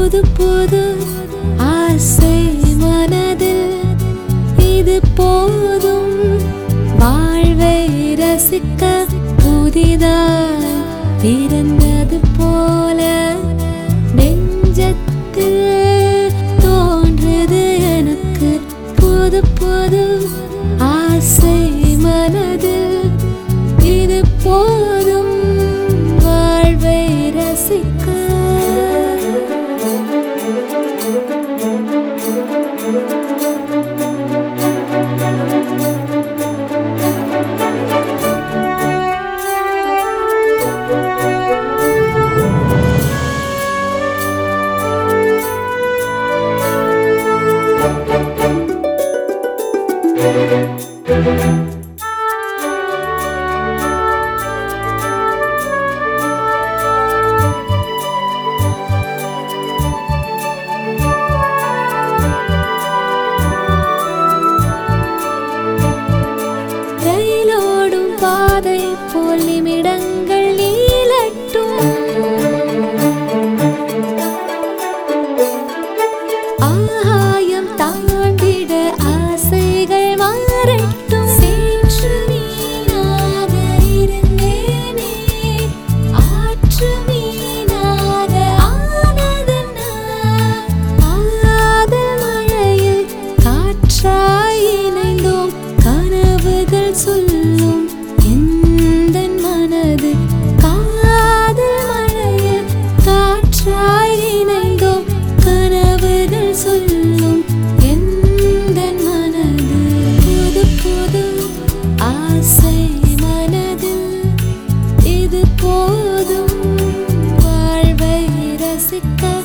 புது புது ஆசை மனதில் இது போதும் வாழ்வை ரசிக்க புதிதாய் பிறந்தது போல நெஞ்சத்தில் தோன்றுது எனக்கு புது புது ஆசை மனதில் இது போதும் வாழ்வை ரசிக்க ரயிலோடும் பாதை போல் நிமிடங்கள் நீளட்டும் ஆகாயம் தாண்டிட ஆசைகள் மாறட்டும் சேற்று மீனாக இருந்தேனே ஆற்று மீனாக ஆனதென்ன ஆகாதல் மழையில் காற்றாய் இணைந்தோம் கனவுகள் சொல்லும் எந்தன் மனது காதல் மழையில் காற்றாய் இணைந்தோம் கனவுகள் சொல்லும் எந்தன் மனது புது புது ஆசை மனதில் இது போதும் வாழ்வை ரசிக்க